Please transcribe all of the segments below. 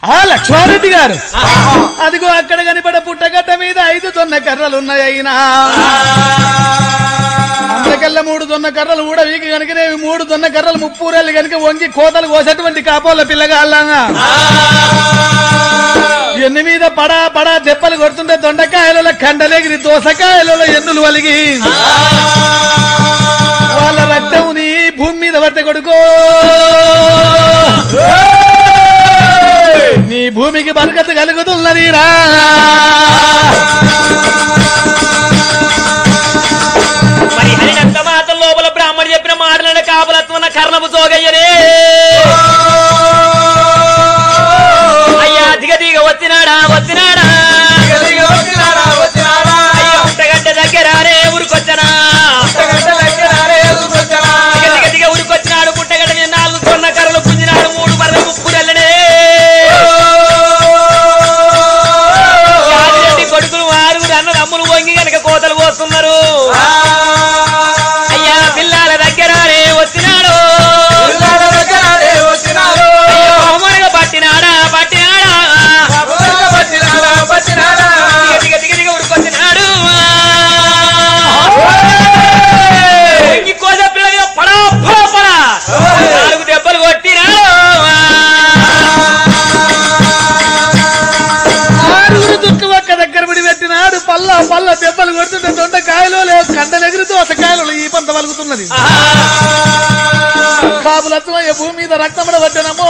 ఆ లక్ష్మారెడ్డి గారు అదిగో అక్కడ కనిపడ పుట్టగట్ట మీద ఐదు తొన్న కర్రలు ఉన్నాయి అయినా అందుకల్ల మూడు తొన్న కర్రలు కూడా వీకి కనుకనే ఇవి మూడు తొన్న కర్రలు ముప్పూరేళ్ళు కనుక వంగి కోతలు కోసేటువంటి కాపోల పిల్లగాళ్ళగా ఎన్ని మీద పడా పడా దెబ్బలు కొడుతుంటే దొండకాయలలో కండలేగిరి దోసకాయలలో ఎన్నులు వలిగి వాళ్ళ రక్తముని భూమి మీద పట్టే కొడుకో నీ భూమికి బరకత కలుగుతున్నది రా మరి హరినంత మాత లోపల బ్రాహ్మణుడు చెప్పిన మాటలను కాపలత్వన్న కర్ణపు సోగయ్యరే అయ్యా దిగ దిగ వచ్చినాడా వచ్చినాడా అయ్యా పుట్టగడ్డ దగ్గర రే ఊరికొచ్చనా దిగ దిగ దిగ ఊరికొచ్చినాడు పుట్టగడ్డ మీద నాలుగు కొన్న కర్రలు పుంజినాడు మూడు బర్రె ముప్పురెళ్ళనే యాదిరెడ్డి కొడుకులు ఆరుగురు అన్న అమ్ములు వంగి గనక కోతలు పోస్తున్నారు అయ్యా పిల్లల దగ్గర రే వచ్చినాడు అయ్యో మనగా పట్టినాడా పట్టినాడా దిగ దిగ దిగ దిగ ఉడుకొచ్చినాడు వంగి కోస పిల్ల మీద పడా పడా పడా నాలుగు దెబ్బలు కొట్టినాడు ఆరుగురు దుట్టు ఒక్క దగ్గర పడి పెట్టినాడు పల్ల పల్ల దెబ్బలు కొడుతుంటే దొండకాయలు లేవు కండలెగిరి దోసకాయలు ఈ పంత వలుగుతున్నది కాపులత్వయ్య భూమి మీద రక్తముడ పట్టనమో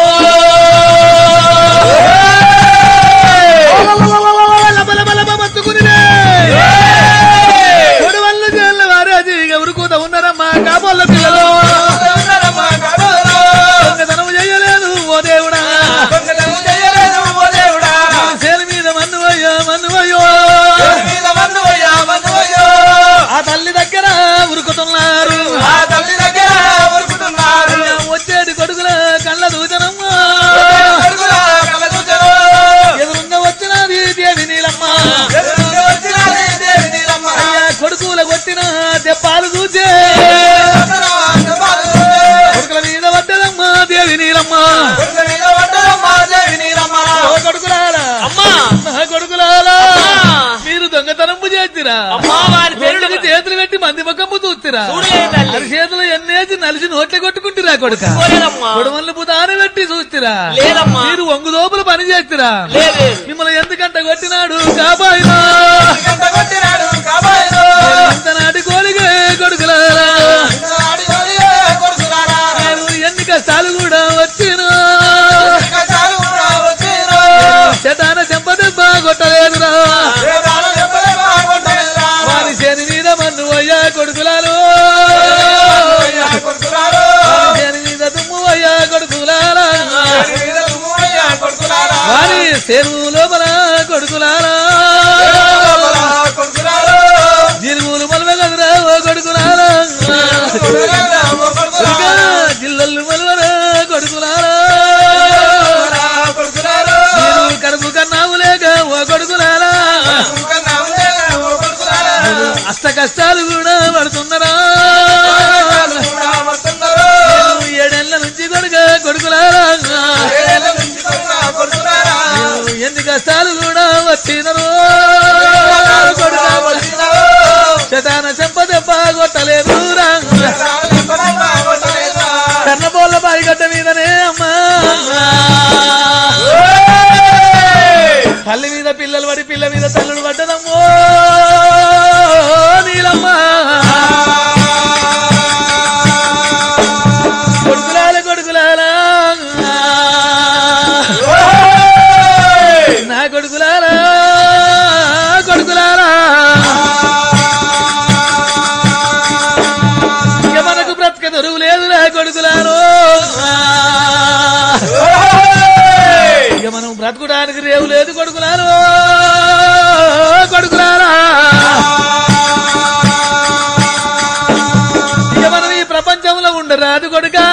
కొడవళ్ళు చేయాలి వారు అది ఎవరు కూత ఉన్నారమ్మా కాబోళ్ళ పిల్లలు దొంగతనం చేయలేదు ఓ దేవుడా చేలి మీద మన్నువయ్యో మన్నువయ్యో ఆ తల్లి దగ్గర ఉరుకుతున్నారు వచ్చేటి కొడుకుల కళ్ళ దూచనమ్మా ఎదురుంగా వచ్చినది దేవి నీలమ్మ అయ్యా కొడుకుల కొట్టిన దెబ్బాలు చూచే కొడుకుల మీద పడ్డదమ్మా దేవి నీలమ్మ ఓ కొడుకులారా అమ్మా నా కొడుకులారా అమ్మా. మీరు దొంగతనంపు చేతిరా అమ్మా వారి పేరుడు కొడుకు చేతులు పెట్టి మంది ముఖంపు చూస్తురా చూడలేదు తల్లి. అరి చేతులు ఎన్నేసి నలిసి నోట్లే కొట్టుకుంటురా కొడుక కోలేదమ్మా కొడవళ్ళు పుతాన పెట్టి చూస్తురా లేదమ్మా మీరు ఒంగు లోపల పని చేస్తురా లేదు మిమ్మల్ని ఎందుకంట కొట్టినాడు కాపాయినా నాటి కోరిగే కొడుకులారా నేను ఎన్ని కష్టాలు కూడా వచ్చినా శతాన చెంప దెబ్బ కొట్టలేదురా వారి శని మీద మన్ను అయ్యా కొడుకులారు వారి శని మీద దుమ్ము అయ్యా కొడుకులారా వారి చెరువు లోపల కొడుకులారా జిలుగులు మలవ కదరా ఓ కొడుకులారా కొడుకా, జిల్లలు మలవరా కొడుకులారా మీరు కడుపు కన్నావు లేక ఓ కొడుకులారా మీరు అష్ట కష్టాలు కూడా పడుతున్నారా మీరు ఏడేళ్ల నుంచి కొడుక కొడుకులారా మీరు ఎన్ని కష్టాలు కూడా వచ్చినరు శతాన చెంప దెబ్బ కొట్టలేదు కర్ణబోళ్ళ బారిగడ్డ మీదనే అమ్మా తల్లి మీద పిల్లలు పడి పిల్ల మీద తల్లుడు పడ్డదమ్మో నీలమ్మ కొడుకులాల కొడుకులాల నా కొడుకులారా కొడుకులారా ఇక మనకు బ్రతక దొరువు లేదురా కొడుకులారో ఇక మనం బ్రతకడానికి రేవు లేదు కొడుకులారో కొడుకులారా ఇక మనం ఈ ప్రపంచంలో ఉండరాదు కొడుకా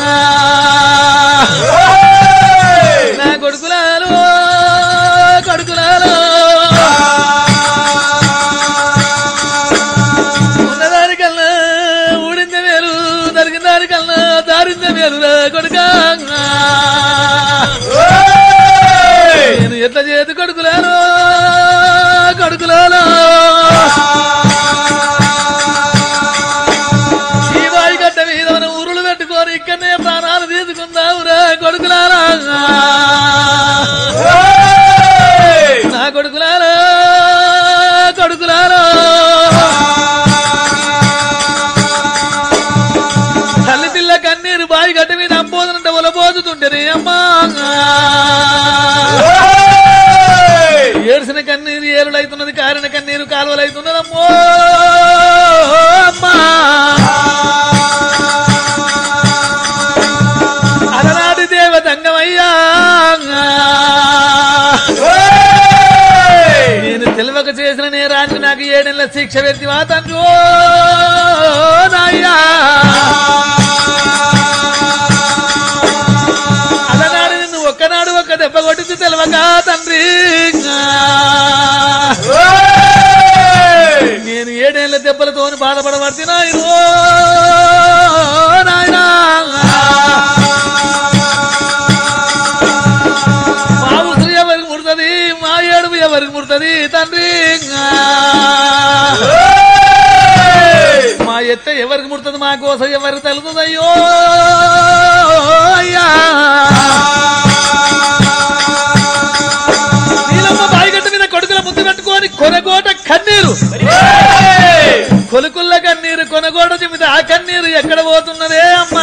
నా కొడుకులారో కొడుకులారో ఉన్నదానికల్లా ఊడింద వేరు దొరికిన దానికల్లా దారింద వేరు కొడుకా లేదు కొడుకులాలో కొడుకులాలో ఈ వాయి గడ్డ మీద మనం ఉరులు పెట్టుకొని ఇక్కడనే ప్రాణాలు తీసుకుందావురా కొడుకులారా నా కొడుకులారా కొడుకులారా తల్లి పిల్ల కన్నీరు బావి గడ్డ మీద అంబోదనంట ఒలబోతుంటేనే అమ్మా ఏడ్చిన కన్నీరు ఏరులైతున్నది కారిన కన్నీరు కాలువలైతున్నదమ్మో అమ్మా అలనాటి దేవతంగమయ్యా నేను తెలివక చేసిన నేరానికి నాకు ఏడేళ్ల శిక్ష వ్యక్తివా తండ్రి నాయ్యా అలనాడు నిన్ను ఒక్కనాడు ఒక్క దెబ్బ కొట్టింది తెలివక తండ్రి నేను ఏడేళ్ల దెబ్బలతో బాధపడబడితే నాయను నాయనా మా ఉసురు ఎవరికి ముడుతుంది మా ఏడుపు ఎవరికి ముడుతుంది తండ్రి మా ఎత్త ఎవరికి ముడుతుంది మా కోసం ఎవరికి తలుతుంది అయ్యో అయ్యా నీలమ్మ బాయిగడ్డ మీద కొడుకుల ముద్దు పెట్టుకొని కొనగోట కన్నీరు కొలుకుల్ల కన్నీరు కొనగోడ చెబితే ఆ కన్నీరు ఎక్కడ పోతున్నదే అమ్మా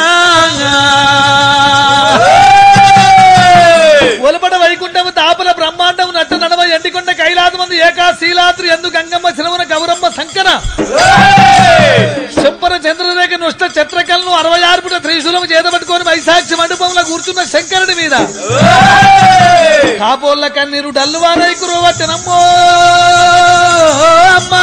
ఒలపడ వైకుంఠము తాపల బ్రహ్మాండము నట్ట నడవ ఎండికొండ కైలాస మంది ఏకాశీలాద్రి ఎందు గంగమ్మ శిలవన గౌరమ్మ సంకన శంపర చంద్రరేఖ నుష్ట చత్రకలను అరవై ఆరు పుట త్రిశూలం చేతబట్టుకొని వైశాక్షి మండపంలో కూర్చున్న శంకరుడి మీద కాపోళ్ళ కన్నీరు డల్లువానై కురవట్టెనమ్మో అమ్మా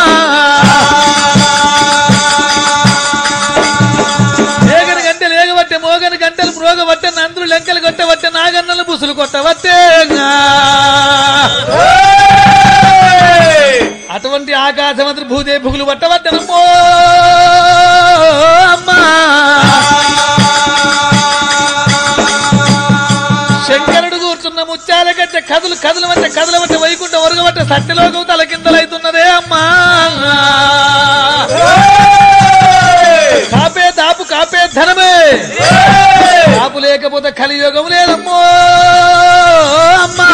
లేగని గంటలు ఏగబట్టే మోగని గంటలు మ్రోగబట్టే నందులు లెంకలు కొట్టబట్టే నాగన్నలు బుసులు కొట్టబట్టే అటువంటి ఆకాశమంత్రి భూదే భుగులు పట్టబట్టనమ్మో అమ్మా శంకరుడు కూర్చున్న ముత్యాల గడ్డ కదులు కదులు అంటే కదులు అంటే వైకుంఠం ఒరగబట్టే సత్యలోకం తల కిందలైతున్నదే అమ్మా కాపే దాపు కాపే ధనమే దాపు లేకపోతే కలియుగం లేదమ్మో అమ్మా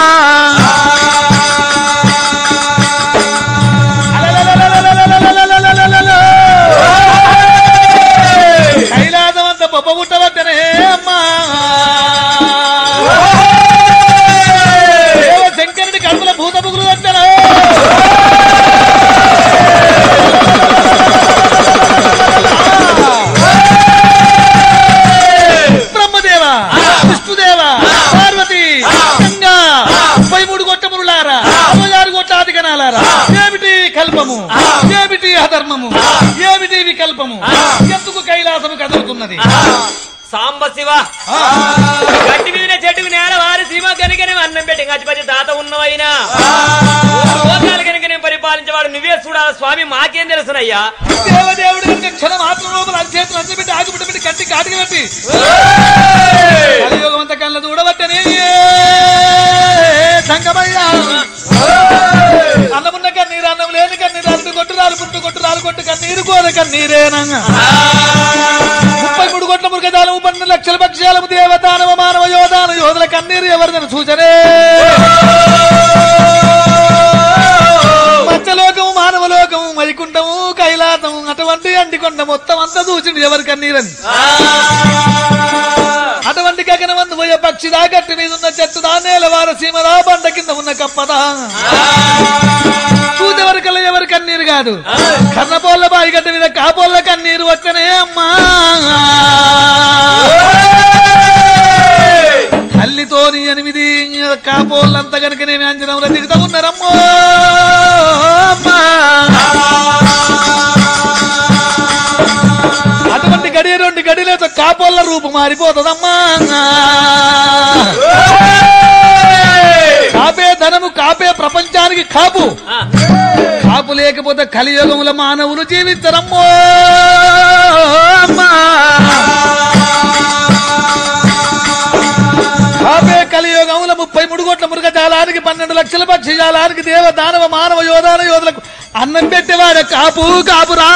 అలలలలలలలలలలలలల. కైలాసం అంత బొబ్బ పుట్టవద్దనే అమ్మా దేవ శంకరుడి కడుపుల భూత బుగులు వచ్చను బ్రహ్మదేవ విష్ణుదేవ పార్వతి గంగా ముప్పై మూడు గొట్టములారా అరవై ఆరు గొట్టాది గణాలారా ఏమిటి కల్పము ఏమిటి అధర్మము ఏమిటి వికల్పము ఎందుకు కైలాసము కదులుతున్నది సాంబ శివ ఆ, గట్టి మీద చెట్టుకు నేల వారి సీమ కనుకనే అన్నం పెట్టి గచ్చిపతి తాత ఉన్నవైనా లోకాలు కనుక నేను పరిపాలించేవాడు నువ్వే చూడాలి స్వామి మాకేం తెలుసునయ్యా దేవదేవుడు కనుక క్షణ మాత్రం లోపల అధ్యక్షులు అంచబెట్టి ఆగిపెట్టి పెట్టి కట్టి కాటికి పెట్టి కలియుగం అంత కళ్ళ చూడబట్టనే సంగమయ్యా అన్నమున్న కన్నీరు అన్నం లేని కన్నీరు అల్లు కొట్టు రాలు పుట్టు కొట్టు రాలు కొట్టు కన్నీరు కోద కన్నీరేనంగా ముప్పై మూడు కోట్ల మృగజాలము పన్నెండు లక్షల పక్షాలము దేవతానవ మానవ యోధాన యోధుల కన్నీరు ఎవరిదని సూచనే మత్స్యలోకము మానవలోకము వైకుంఠము కైలాసము అటువంటి అంటికొండ మొత్తం అంతా చూసిండు ఎవరి కన్నీరని అటువంటి గగనమందు పోయే పక్షిదా గట్టి మీద ఉన్న చెట్టుదా నేలవార సీమదా బండ కింద ఉన్న కప్పదా చూసేవరి కల్లా ఎవరి కన్నీరు కాదు కర్ణపోళ్ళ బాయి గడ్డ మీద కాపోళ్ళ కన్నీరు వచ్చనే అమ్మా తల్లితోని ఎనిమిది కాపోళ్ళంతా గనుక నేను అంజనంలో దిగుతా ఉన్నారమ్మో అమ్మా అటువంటి గడి రెండు గడిలతో కాపోళ్ళ రూపు మారిపోతుందమ్మా కాపే ధనము కాపే ప్రపంచానికి కాపు కాపు లేకపోతే కలియుగముల మానవులు జీవించరమ్మో అమ్మా కాపే కలియుగంలో ముప్పై మూడు కోట్ల మృగజాలానికి పన్నెండు లక్షల పక్షి జాలానికి దేవ దానవ మానవ యోధాన యోధులకు అన్నం పెట్టేవాడు కాపు కాపురా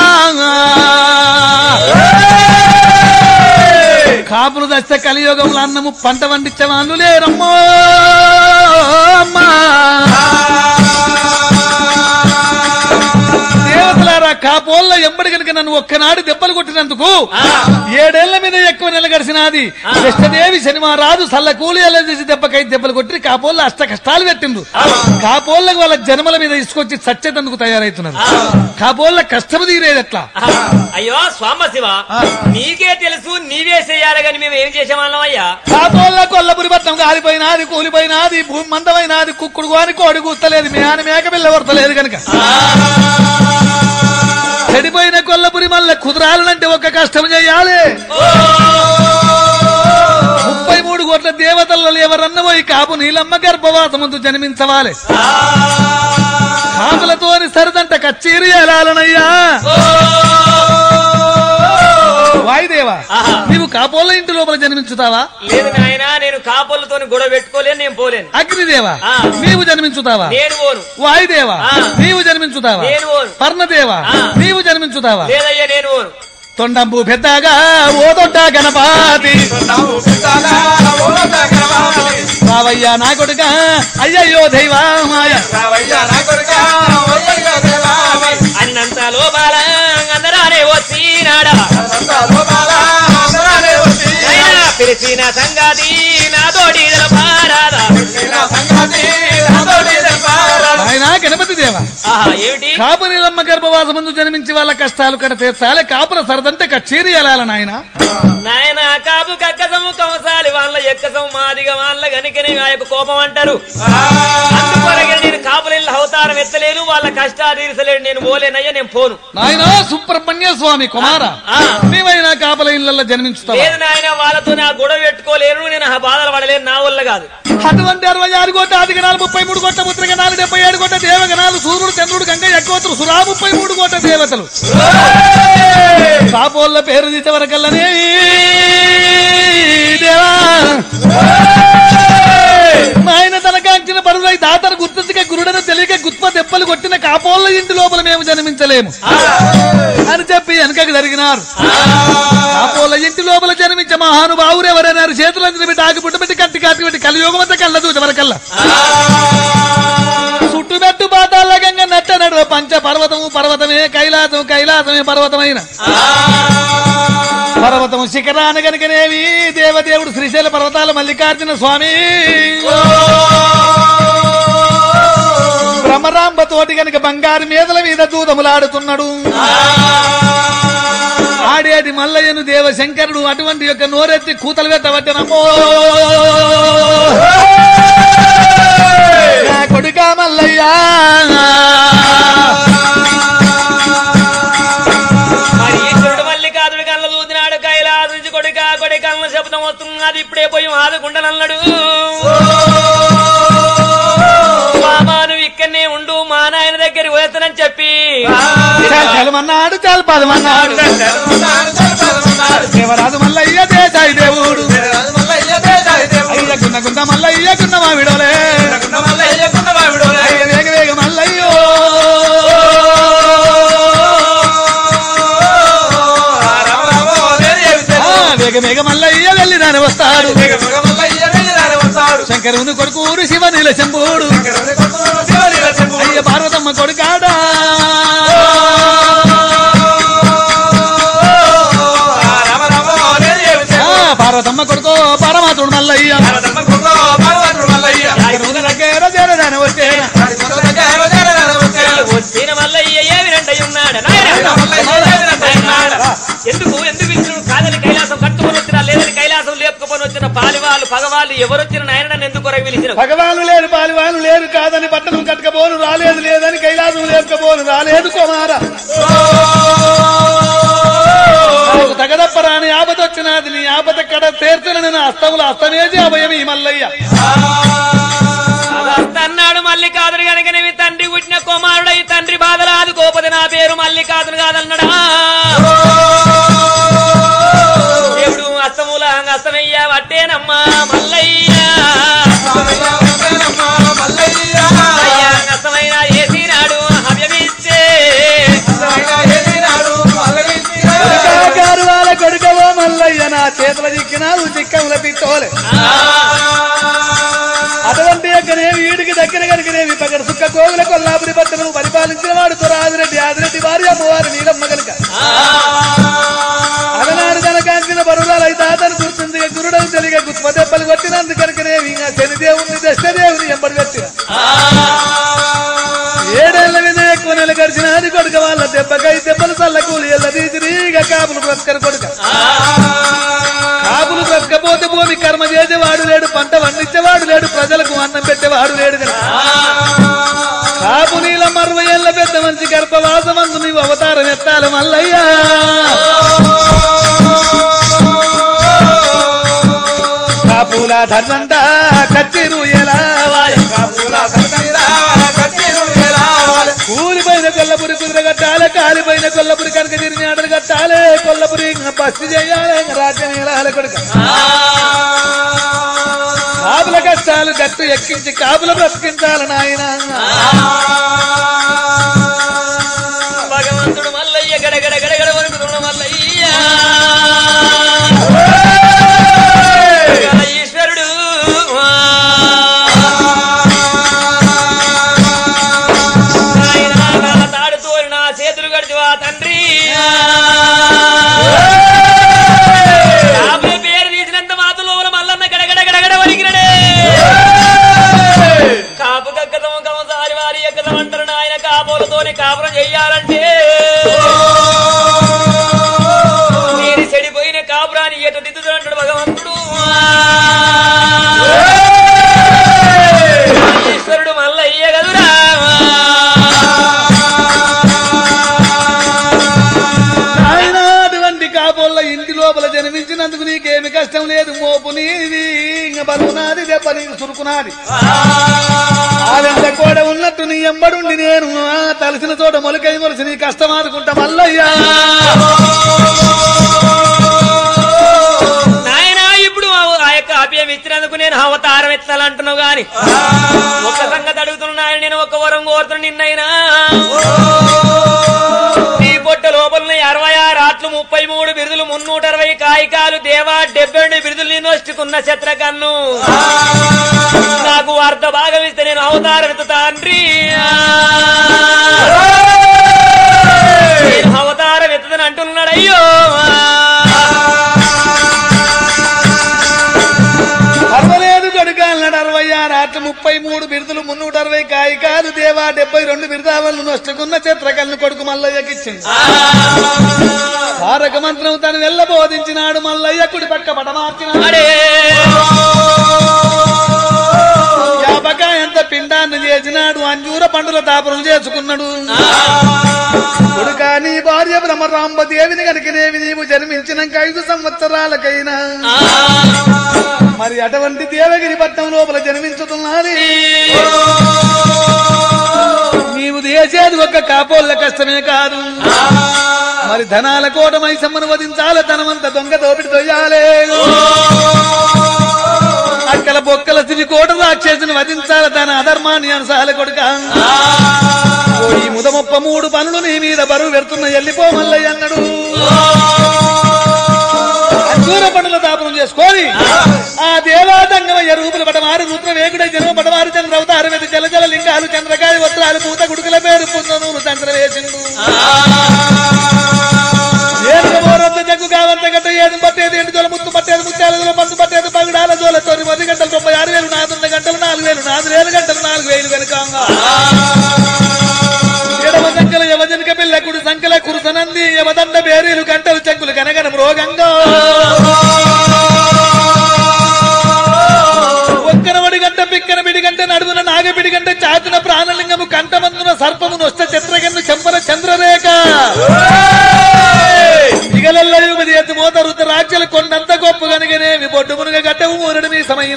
కాపులు దస్తే కలియుగంలో అన్నము పంట వండించే వాళ్ళు లేరమ్మో అమ్మా దేవతలారా కాపోళ్ళ ఎంబడి కనుక నన్ను ఒక్కనాడు దెబ్బలు కొట్టినందుకు ఏడేళ్ల మీద ఎక్కువ నెల గడిచినది కృష్ణదేవి శనిమా రాజు సల్ల కూలి చేసి దెబ్బకై దెబ్బలు కొట్టి కాపోళ్ళ అష్ట కష్టాలు పెట్టిండ్రు కాపోళ్ళకు వాళ్ళ జన్మల మీద ఇసుకొచ్చి చచ్చేటందుకు తయారైతున్నారు కాపోళ్ళ కష్టము తీరేది ఎట్లా అయ్యో స్వామ శివ నీకే తెలుసు నీవే చెయ్యాలి గాని మేము ఏం చేసేవాళ్ళం అయ్యా కాపోళ్ళ కొల్లపురి పట్నం కాలిపోయినాది కూలిపోయినాది భూమి మందమైనాది కుక్కుడు కాని కోడి కూస్తలేదు మేన మేక పిల్ల కొడతలేదు కనుక చెడిపోయిన కొల్లపురి మళ్ళీ కుదరాలనంటే ఒక కష్టం చేయాలి ముప్పై మూడు కోట్ల దేవతలలో ఎవరన్న పోయి కాపు నీలమ్మ గర్భవాసముందు జన్మించవాలి కాపులతోని సరదంట కచ్చేరి ఎలాలనయ్యా వాయుదేవా ఆహా. నీవు కాపోళ్ళ ఇంటి లోపల జన్మించుతావా లేదు నాయనా నేను కాపులతో గొడవ పెట్టుకోలేను నేను పోలేను అగ్నిదేవా ఆ. నీవు జన్మించుతావా నేను పోను వాయుదేవా ఆ. నీవు జన్మించుతావా నేను పోను. పర్ణదేవా ఆ. నీవు జన్మించుతావా లేదయ్యా నేను పోను తొండంబు పెద్దగా ఓ దొడ్డ గణపాతి రావయ్యా నా కొడుక అయ్యయ్యో దైవామాయ అన్నంత లోపాల అందరానే వచ్చినాడా అయినా పిలిచిన సంగతి నాతోటి పారాదా ఆయన గణపతి దేవ ఆహా ఏమిటి కాపు నీలమ్మ గర్భవాసమందు జన్మించి వాళ్ళ కష్టాలు కడ తీర్చాలి కాపుల సరదంటే కచేరి ఎలాల నాయన నాయన కాపు కక్కసము కంసాలి వాళ్ళ ఎక్కసం మాదిగా వాళ్ళ గనికని ఆ యొక్క కోపం అంటారు అందుకొరగే నేను కాపుల అవతారం ఎత్తలేను వాళ్ళ కష్టాలు తీర్చలేను నేను పోలేనయ్యా నేను పోను నాయన సుబ్రహ్మణ్య స్వామి కుమార ఆ. నీవైనా కాపల ఇళ్లలో జన్మించుతావా లేదు నాయన వాళ్ళతో నా గొడవ పెట్టుకోలేను నేను ఆ బాధలు పడలేను నా వల్ల కాదు అటువంటి అరవై ఆరు కోట్ల ఆదిగణాలు ముప్పై మూడు కోట్ల ముద్రగణాలు డెబ్బై ఏడు కోట్ల దేవగణాలు సూర్యుడు చంద్రుడు గంగ ఎక్కువతులు సురా ముప్పై మూడు కోట్ల దేవతలు కాపోళ్ళ పేరు తీసే వరకల్లనే దేవా ఆయన తనకాంచిన పరులై దాతను గుర్తించక గురుడను తెలియక గుత్ప దెబ్బలు కొట్టిన కాపోళ్ళ ఇంటి లోపల మేము జన్మించలేము అని చెప్పి వెనకకి జరిగినారు కాపోళ్ళ ఇంటి లోపల జన్మించే మహానుభావులు ఎవరైనా చేతులంజలి పెట్టి ఆగిపుట్టు పెట్టి కట్టి కాటి పెట్టి కలియోగమంతా కళ్ళ దూచ వరకల్లా చుట్టుమెట్టు పాతాల గంగ నట్ట నడువ పంచ పర్వతము పర్వతమే కైలాసము కైలాసమే పర్వతమైన పర్వతము శిఖరాన గనుకనేవి దేవదేవుడు శ్రీశైల పర్వతాల మల్లికార్జున స్వామి బ్రహ్మరాంబ తోటి గనుక బంగారు మీదల మీద దూదములాడుతున్నాడు ఆడేటి మల్లయ్యను దేవశంకరుడు అటువంటి యొక్క నోరెత్తి కూతలు పెట్టబట్టినమ్మో నా కొడుక మల్లయ్యా మరి ఈశ్వరుడు మల్లికాదుడు కళ్ళ చూసినాడు కైలాస నుంచి కొడుక కొడి కళ్ళ శబ్దం వస్తుంది అది ఇప్పుడే పోయి ఆదుకుంటానన్నాడు బాబా నువ్వు ఇక్కడనే ఉండు మా నాయన దగ్గర పోతానని చెప్పి చలమన్నాడు చాలు పదమన్నాడు దేవరాజు మల్లయ్య దేశాయి దేవుడు అయ్య గున్న గున్న మల్లయ్య గున్న మా విడోలే అయ్య వేగ వేగ మల్లయ్యో ఆ, వేగ వేగ మల్లయ్య వెళ్ళి నాని వస్తాడు శంకరుని కొడుకూరు శివ నీల శంభుడు అయ్య పార్వతమ్మ కొడుకాడా ఆ, పార్వతమ్మ కొడుకో పరమాత్ముడు మల్లయ్య శంకరుని దగ్గర చేరదాని వచ్చేనా వచ్చిన మల్లయ్య ఏ వినంటై ఉన్నాడు నాయన. ఎందుకు ఎందుకు పిలిచిన కాదని కైలాసం కట్టుకొని వచ్చినా లేదని కైలాసం లేపుకొని వచ్చిన పాలివాళ్ళు పగవాళ్ళు ఎవరు వచ్చిన నాయన నన్ను ఎందుకు కొరకు పిలిచిన భగవాను లేరు పాలివాను లేరు కాదని బట్టలు కట్టకపోను రాలేదు లేదని కైలాసం లేకపోను రాలేదు కుమార నాకు తగదప్పరాని ఆపద వచ్చినది నీ ఆపద కడ తీర్చని నా అస్తములు అస్తమేసి అభయం ఈ మల్లయ్య అన్నాడు మల్లికాదుడు గనక నీవి తండ్రి పుట్టిన కుమారుడై తండ్రి బాధలు ఆదుకోపది నా పేరు మల్లికాదుడు కాదన్నాడా దేవుడు అస్తముల అస్తమయ్య వట్టేనమ్మా మల్లయ్య కనుకనేవి వీడికి దగ్గర కనుకనేవి పగడ సుక్క కోగుల కొల్లాపురి పట్టణం పరిపాలించిన వాడు తురాదిరెడ్డి ఆదిరెడ్డి వారి అమ్మవారి నీలమ్మ కనుక అలనాడు తన కాంచిన బరువులు అయితే అతను గుర్తుంది గురుడవు తెలియక గుత్ప దెబ్బలు కొట్టినందుకు కనుకనేవి ఇంకా శనిదేవుని దశదేవుని ఎంబడి పెట్టిన ఏడేళ్ల మీద ఎక్కువ నెల గడిచిన అది కొడుక వాళ్ళ దెబ్బకై దెబ్బలు చల్ల కూలి ఎల్ల తీసిరిగా కాపులు బ్రతకరు కొడుక కాపులు బ్రతకపోతే భూమి కర్మ చేసేవాడు లేడు పంట పండించేవాడు లేడు ప్రజలకు అన్నం పెట్టేవాడు లేడు కదా కాపు నీల అరవై ఏళ్ళ పెద్ద మంచి గర్భవాసమందు నీవు అవతారం ఎత్తాలి మల్లయ్యా కాపుల ధర్మంతా కచ్చిరు ఎలా కూలిపోయిన కొల్లపురి కుదిర కట్టాలి కాలిపోయిన కొల్లపురి కనుక తిరిగి ఆటలు కట్టాలి కొల్లపురి బస్తి చేయాలి రాజ్యం ఏలాలి కొడుక కాపుల కష్టాలు గట్టు ఎక్కించి కాపుల బ్రతికించాలి నాయన భగవంతుడు మల్లయ్య గడగడ గడగడ వణుకుతున్న మల్లయ్య గల ఈశ్వరుడు నాయనా, నా తాడుతో నా చేతులు గడిచివా తండ్రి యాభై పేరు తీసినంత మాతలో మల్లన్న గడగడ గడగడ వణికినడే కాపు కక్కదము కమసారి వారి ఎక్కదం అంటారు నాయన కాపులతోని కాపురం చెయ్యాలంటే నేను చెడిపోయిన కాపురాన్ని ఎట దిద్దుతాడు భగవంతుడు ఈశ్వరుడు మల్లయ్య గదురా ఆయన అటువంటి కాపోళ్ళ ఇంటి లోపల జన్మించినందుకు నీకేమి కష్టం లేదు మోపు నీది ఇంక బరువునాది దెబ్బ నీకు సురుకునాది ఆలెంత కూడా ఉన్నట్టు నీ ఎంబడుండి నేను ఆ తలసిన చోట మొలకై మొలిసి నీ కష్టం ఆదుకుంటా మల్లయ్యా నాయనా ఇప్పుడు ఆ- ఆ యొక్క అభ్యం ఇచ్చినందుకు నేను అవతారం ఎత్తాలంటున్నావు గాని ఒక్క సంగతి అడుగుతున్నా నేను ఒక వరం కోరుతున్నా నిన్నైనా నీ పొట్ట లోపల అరవై ఆరు ఆట్లు ముప్పై మూడు బిరుదులు మున్నూట అరవై కాయికాలు దేవా డెబ్బై రెండు బిరుదులు నేను వచ్చుకున్న శత్రకన్ను నాకు అర్ధ భాగం ఇస్తే నేను అవతారం ఎత్తుతా తండ్రి నేను అవతారం ఎత్తుదని అంటున్నాడు అయ్యో అరవలేదు గడుకాలనాడు అరవై ఆరు ఆట ముప్పై మూడు బిరుదులు మున్నూట అరవై కాయికాలు దేవా డెబ్బై రెండు బిరుదావళ్ళు నొచ్చుకున్న చిత్రకల్ని కొడుకు మల్లయ్యకిచ్చింది తారక మంత్రం తను వెళ్ళబోధించినాడు మల్లయ్య కుడి పక్క పటమార్చినాడు అడే యాపకాయంత పిండాన్ని చేసినాడు అంజూర పండుల తాపరం చేసుకున్నాడు కొడుకా నీ భార్య బ్రహ్మరాంబ దేవిని కనుకనేవి నీవు జన్మించినాక ఐదు సంవత్సరాలకైనా మరి అటువంటి దేవగిరి పట్నం లోపల జన్మించుతున్నది నీవు చేసేది ఒక్క కాపోళ్ళ కష్టమే కాదు మరి ధనాల కోట మైసమ్మను వధించాల ధనమంత దొంగ దోపిడి తొయ్యాలే అక్కల బొక్కల సిరి కోట రాక్షసుని వధించాల తన అధర్మాన్ని అనసాల కొడుక ఓ ఈ ముదముప్ప మూడు పనులు నీ మీద బరువు పెడుతున్న ఎల్లిపో మల్లయ్య అన్నాడు అంజూర పండుల దాపనం చేసుకొని ఆ దేవాదంగమయ్య రూపులు పటమారు రుద్ర వేగుడ జన్మ పటమారు చంద్ర అవతారు వెతి జల జల లింగాలు చంద్రకాయ వస్త్రాలు పూత గుడుకుల పేరు పుందనూరు చంద్ర వేసిండు ఏనుగు మోరొద్ద జగ్గు కావంత గట్ట ఏది పట్టేది ఎండు జోల ముత్తు పట్టేది ముత్యాల జోల పంతు పట్టేది పగడాల జోల తొలి పది గంటలు తొంభై ఆరు వేలు నాలుగు గంటలు నాలుగు వేలు నాలుగు వేలు గంటలు నాలుగు వేలు వెనుకంగా ఎడమ సంఖ్యల యవజనిక పిల్ల కుడి సంఖ్యల కురుసనంది యమదండ బేరీలు గంటలు చెక్కులు కనగన మృగంగా ఒక్కనవడి గంట పిక్కన బిడి గంట నడుమున నాగపిడి గంట చాతున ప్రాణలింగము కంఠమందున సర్పము నొష్ట చిత్రగన్ను చెంపన చంద్రరేఖ ఇగలల్ల యువతి ఎత్తు మోత రుద్ద రాజ్యాలు కొండంత గొప్ప కనుగనేవి బొడ్డు మునుగ గడ్డము ఊరడు మీ సమయన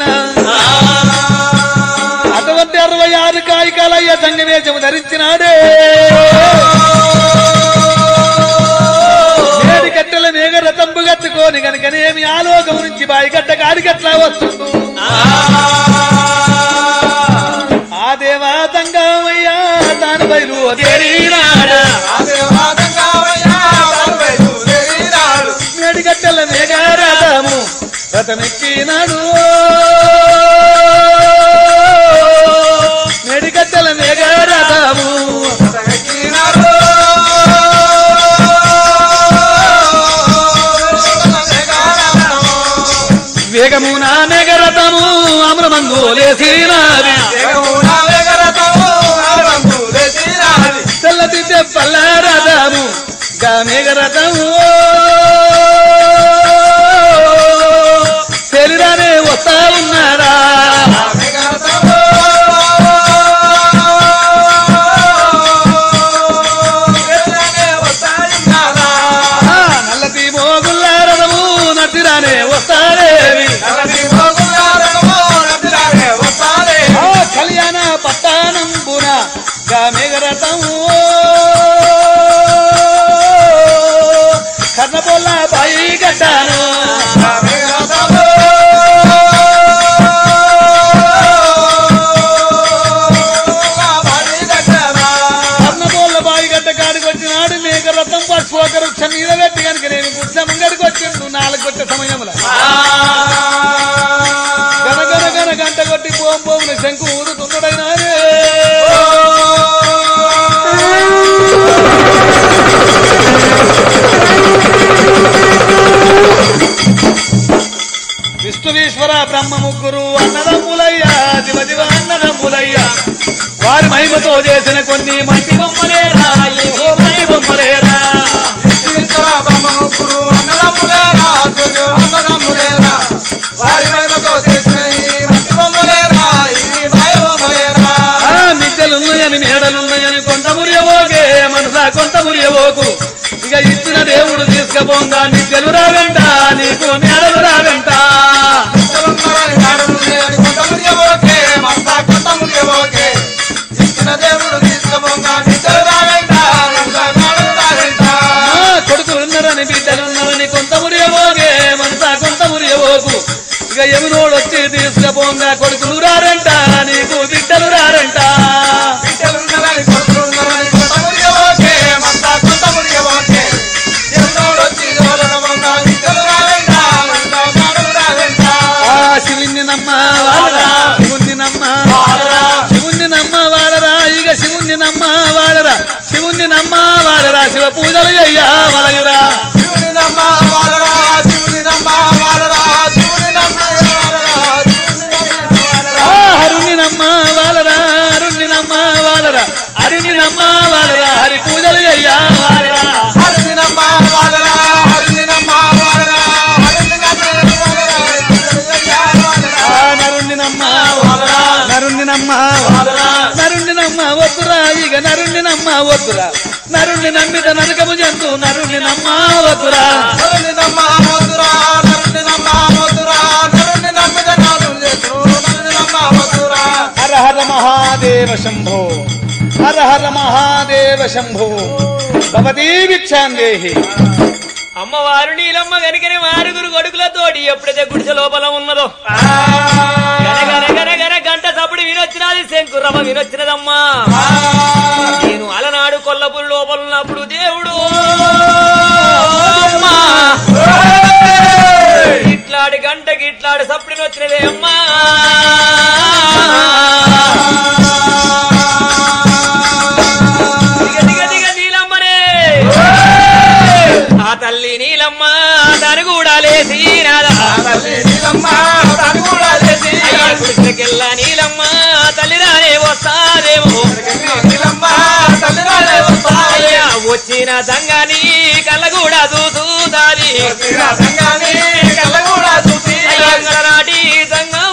అటువంటి అరవై ఆరు కాయికాలయ్య సంగమేశము ధరించినాడే ఏడు కట్టెల మేఘ రతంబు కట్టుకోని కనుకనేమి ఆలోకం నుంచి బాయిగడ్డ కాడిగట్లా వస్తుండు ఆ దేవా తంగమయ్యా తాను బయలు తేరీనాడా ఏడు కట్టెల మేఘ రథము రథమెక్కినాడు రంగు లేసినాది తెల్లటి చెప్పల్ల రథము గామేగ రథము తెలిరానే వస్తా ఉన్నారా ఆ, నల్లటి మోగుల్ల రథము నటిరానే వస్తారేవి ఆ, కళ్యాణ పట్టానంబున గామేగ రథము కర్ణపొల్ల బాయి గడ్డాను కర్ణపొల్ల బాయి గడ్డ కాడికి వచ్చినాడు మేక రథం పశుపోక వృక్షం మీద పెట్టి కనుక నేను కూర్చో ముంగడికి వచ్చిండు నాలుగు కొట్టే సమయంలో గన గన గన గంట కొట్టి పోం పోమున శంకు ఊదుతున్నాడైనా విష్ణువీశ్వర బ్రహ్మ ముగ్గురు అన్నదమ్ములయ్యా శివ శివ అన్నదమ్ములయ్యా వారి మహిమతో చేసిన కొన్ని మంచి బొమ్మలేరా ఈ ఓ మై బొమ్మలేరా ఆ మిద్దెలున్నాయని మేడలున్నాయని కొంత మురియబోకే మనసా కొంత మురియబోకు ఇక ఇచ్చిన దేవుడు తీసుకపోగా మిద్దెలు రాగంట నీకు మేడలు రాగంట దేవుడు తీసుకోగా నిద్ర రాగంట రాగంట ఆ కొడుకులున్నారని బిడ్డలున్నారని కొంత మురియబోగే మనసా కొంత మురియబోకు ఇక ఎమునోడు వచ్చి తీసుకపోగా కొడుకులు రారంట నీకు బిడ్డలు రారంట బిడ్డలున్నారని కొడుకులున్నారని కొంత మురియబోకే, మంతా కొంత మురియబోకే. దేవుడొచ్చి దోలనమన్నా బిడ్డలు రావేంట, మంతా మాటలు రావేంట. ఆ శివుణ్ణి నమ్మ వాడరా శివుణ్ణి నమ్మ వాడరా శివుణ్ణి నమ్మ వాడరా ఇక శివుణ్ణి నమ్మ వాడరా శివుణ్ణి నమ్మ వాడరా శివ పూజలు చెయ్యా వలయురా శివుని నమ్మ వాడరా, శివుని నమ్మ వాడరా, శివుని నమ్మ వాడరా, శివుని నమ్మ వాడరా. ఆ హరుణ్ణి నమ్మ వాడరా హరుణ్ణి నమ్మ వాడరా హరిని నమ్మ వాడరా హరి పూజలు చెయ్యా వాడరా హరిని నమ్మ వాడరా, హరిని నమ్మ వాడరా, హరిని నమ్మ వాడరా, వాడరా. ఆ నరుణ్ణి నమ్మ వాడరా నరుణ్ణి నమ్మ వాడరా నరుణ్ణి నమ్మ వద్దురా ఇక నరుణ్ణి నమ్మ వద్దురా నరుణ్ణి నమ్మిత నరకము జంతు నరుణ్ణి నమ్మ వద్దురా నరుని నమ్మ వద్దురా, నరుని నమ్మ వద్దురా, నరుని నమ్మిన నాడు చేతురు, నరుని నమ్మ వద్దురా. హర హర మహాదేవ శంభో హర హర మహాదేవ శంభో భవతీ భిక్షాందేహి అమ్మవారు నీలమ్మ గనికని మారుగురు కొడుకులతోటి ఎప్పుడైతే గుడిసె లోపల ఉన్నదో గన గన గన గన గంట సప్పుడు వినొచ్చినది శంకురమ్మ వినొచ్చినదమ్మా నేను అలనాడు కొల్లపురి లోపల ఉన్నప్పుడు దేవుడు అమ్మా. ఇట్లాడి గంటకి ఇట్లాడి సప్పుడిని వచ్చినదే అమ్మా దిగ దిగ దిగ నీలమ్మనే ఆ తల్లి నీలమ్మ తను కూడా లేచి నాదా తల్లి నీలమ్మ, తను కూడా చేసి, గుడిసెకెళ్ళ నీలమ్మ తల్లి రానే వస్తాదేమో నీలమ్మ, తల్లి రాలే వస్తాయి. అయ్యా వచ్చిన సంగాని కళ్ళ కూడా చూసుతాది వచ్చిన సంగాని కళ్ళ కూడా చూసి, అయ్యంగల నాటి సంగం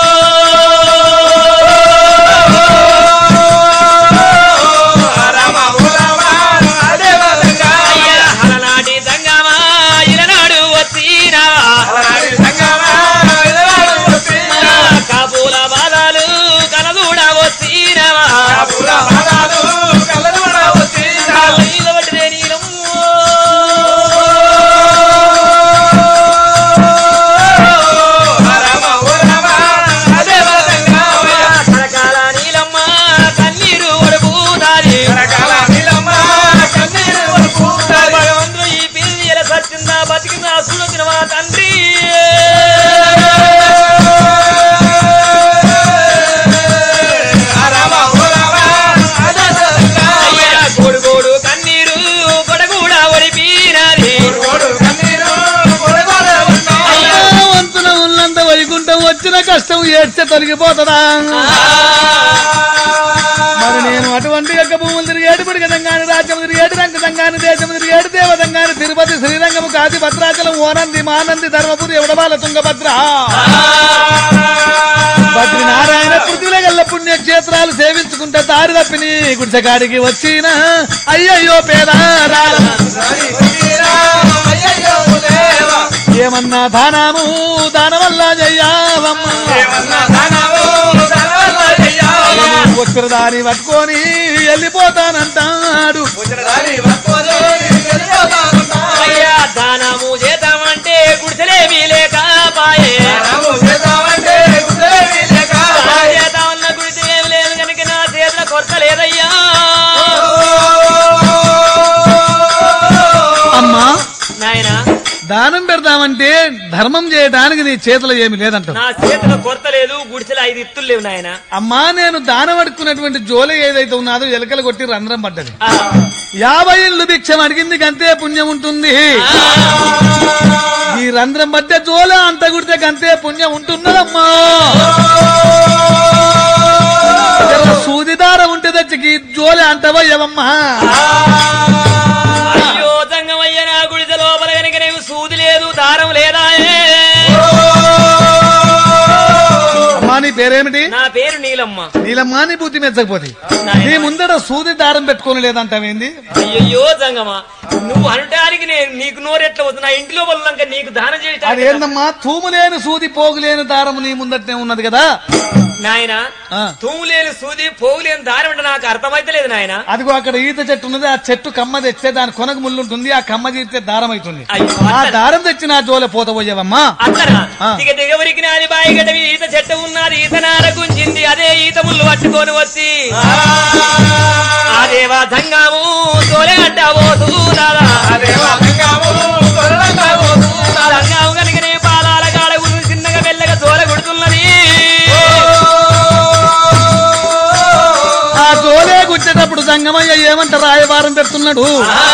రామ ఓ రామ, రాదేవ సంగా. అయ్యా అలనాటి సంగమా ఇలనాడు వచ్చినావా అలనాటి సంగమా, ఇలనాడు వచ్చి, కాబూల బాధాలు కనదూడ వచ్చినావా కాపుల పాదాలు కళ్ళ కూడా వచ్చి, నీలబడితే నీలమ్మో ఏడ్చే తొలగిపోతుందా మరి నేను అటువంటి యొక్క భూములు తిరిగేడు పిడిగదంగాని రాజ్యం తిరిగేడు రంగదంగాని దేశం తిరిగేడు దేవదంగాని తిరుపతి శ్రీరంగము కాశీ భద్రాచలం ఓనంది మానంది ధర్మపురి ఎవడబాల తుంగభద్ర బద్రి నారాయణ పృథ్వీల గల్ల పుణ్యక్షేత్రాలు సేవించుకుంటే దారి తప్పిని గుడిసెకాడికి వచ్చిన అయ్యయ్యో పేదారా అయ్యయ్యో దేవా ఏమన్నా దానము దాన వల్ల జయ్యావమ్మ ఏమన్నా ధనము ధనవల్ల చెయ్యాలా? వచ్చిన దాని పట్టుకొని వెళ్ళిపోతానంటాడు ముచ్చటదారి పట్టుకొని వెళ్ళిపోతానంటా. అయ్యా దానము చేద్దామంటే గుడిసెలేమీ లేక పాయే ధనము చేద్దామంటే కుదిరేమీ లేక పాయే. చేద్దాం ఉన్న గుడిసె ఏమి లేదు కనుక నా చేతుల కొరత లేదయ్యా అమ్మా నాయనా దానం పెడదామంటే ధర్మం చేయడానికి నీ చేతిలో ఏమి లేదంటావు నా చేతుల కొరత లేదు గుడిసెలు ఐదు ఇత్తులు లేవు నాయన అమ్మా నేను దానం అడుక్కున్నటువంటి జోలి ఏదైతే ఉన్నదో ఎలకలు కొట్టి రంధ్రం పడ్డది యాభై ఇల్లు భిక్షం అడిగింది గంతే పుణ్యం ఉంటుంది ఈ రంధ్రం మధ్య జోల అంత గుడితే గంతే పుణ్యం ఉంటున్నదమ్మా జర సూదిదారం ఉంటే తెచ్చికి జోలే అంటవయ్యవమ్మా అయ్యో తంగమయ్య నా గుడిసె లోపల కనుక నీవు సూది లేదు దారం లేదా అమ్మా నీ పేరేమిటి నా పేరు నీలమ్మ నీలమ్మా నీ బుద్ధి మెచ్చకపోతే నాయనా. నీ ముందర సూది దారం పెట్టుకోని లేదంటావేంది అయ్యయ్యో జంగమా నువ్వు అనటానికి నేను నీకు నోరెట్లా వస్తుంది నా ఇంటిలో వల్లంక నీకు దానం చేయటానికి అదేందమ్మా తూము లేని సూది పోగు లేని దారం నీ ముందటనే ఉన్నది కదా నాయన ఆ. తూము లేని సూది పోగు లేని దారం అంటే నాకు అర్థమైతలేదు నాయన అదిగో అక్కడ ఈత చెట్టు ఉన్నది ఆ చెట్టు కమ్మ తెస్తే దాని కొనకు ముళ్ళు ఉంటుంది ఆ కమ్మ తీస్తే దారం అవుతుంది అయ్యో ఆ అట్లనా? దారం తెచ్చి నా జోలే పోతపోయేవమ్మా అట్లనా ఆ. ఇక దిగవరికి నాది బాయి గడ్డ ఈత చెట్టు ఉన్నది ఈత నార గుంజింది అదే ఈత ముళ్ళు పట్టుకొని వచ్చి ఆ దేవా దంగాము తోలే అడ్డావో సూదాదా అదేవా రంగము తొలగా పోతుందా. దంగాము కనుకనే పాలాల కాడ గురించి చిన్నగా మెల్లగా తోల కొడుతున్నది ఆ జోలే గుచ్చేటప్పుడు సంగమయ్య ఏమంట రాయవారం పెడుతున్నాడు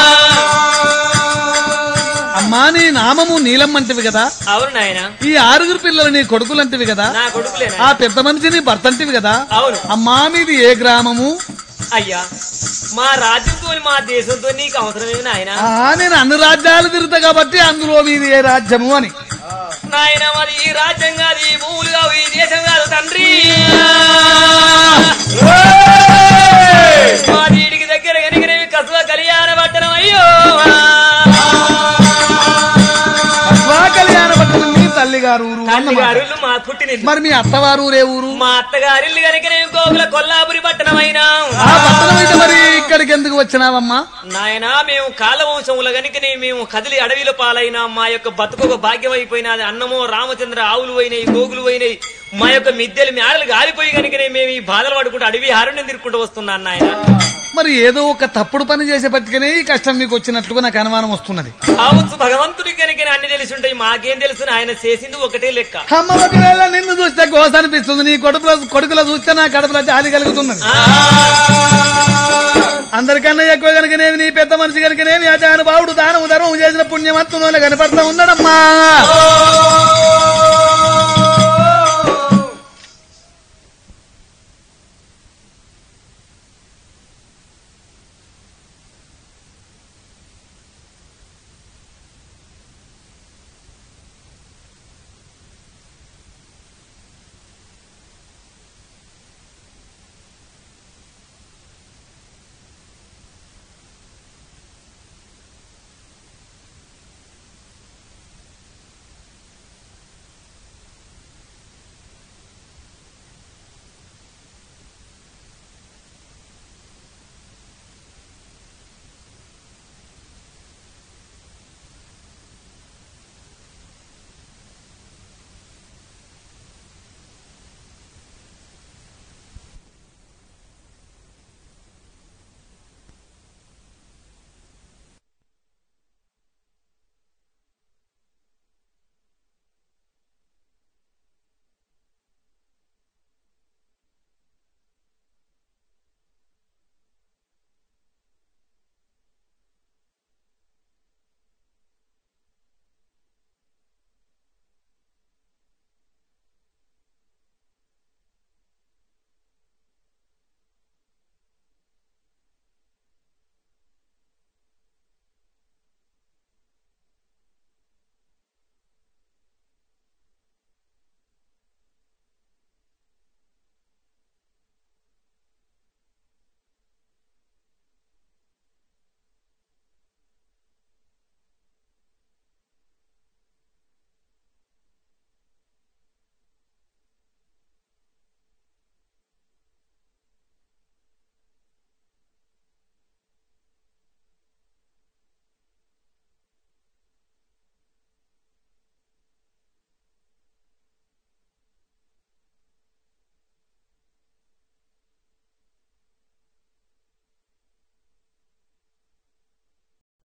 అమ్మా నీ నామము నీలమ్మంటివి కదా అవును నాయన ఈ ఆరుగురు పిల్లలు నీ కొడుకులంటివి కదా నా కొడుకులేనా ఆ పెద్ద మనిషి నీ భర్తంటివి కదా అవును అమ్మా మీది ఏ గ్రామము అయ్యా మా రాజ్యంతో మా దేశంతో నీకు అవసరమేమి నాయన ఆ నేను అన్ని రాజ్యాలు తిరుగుతా కాబట్టి అందులో మీది ఏ రాజ్యము అని నాయన మరి ఈ రాజ్యం కాదు ఈ భూములు కావు ఈ దేశం కాదు తండ్రి మా వీడికి దగ్గర కనిగినవి కసువ కళ్యాణ పట్టణం అయ్యో అశ్వా కళ్యాణ పట్టణం మీ తల్లి గారు ఊరు తల్లి అన్నమాట. గారు మా పుట్టినిల్లు మరి మీ అత్తవారు ఊరే ఊరు మా అత్తగారిల్లు కనుకనే గోకుల కొల్లాపురి పట్టణమైనా ఆ పట్టణం అయితే మరి ఇక్కడికి ఎందుకు వచ్చినావమ్మా నాయనా మేము కాలవంశముల గనుకనే మేము కదిలి అడవిలో పాలైన మా యొక్క బతుకొక భాగ్యం అయిపోయినది అన్నమో రామచంద్ర ఆవులు పోయినాయి గోగులు పోయినాయి మా యొక్క మిద్దెలు మేడలు గాలిపోయి కనుకనే మేము ఈ బాధలు పడుకుంటూ అడవి హారుణ్యం తిరుక్కుంటూ వస్తున్నాను నాయన మరి ఏదో ఒక తప్పుడు పని చేసే పట్టుకనే ఈ కష్టం మీకు వచ్చినట్లుగా నాకు అనుమానం వస్తున్నది కావచ్చు భగవంతుడి కనుక అన్ని తెలిసి ఉంటాయి మాకేం తెలుసు ఆయన చేసింది ఒకటే లెక్క అమ్మ ఒకవేళ నిన్ను చూస్తే గోస అనిపిస్తుంది నీ కొడుకుల కొడుకుల చూస్తే నా కడుపులో జాలి కలుగుతున్నది ఆ, అందరికన్నా ఎక్కువ కనుకనేమి నీ పెద్ద మనిషి కనుకనేమి అజానుభావుడు దానము ధర్మం చేసిన పుణ్యవంతులో కనపడతా ఉన్నాడమ్మా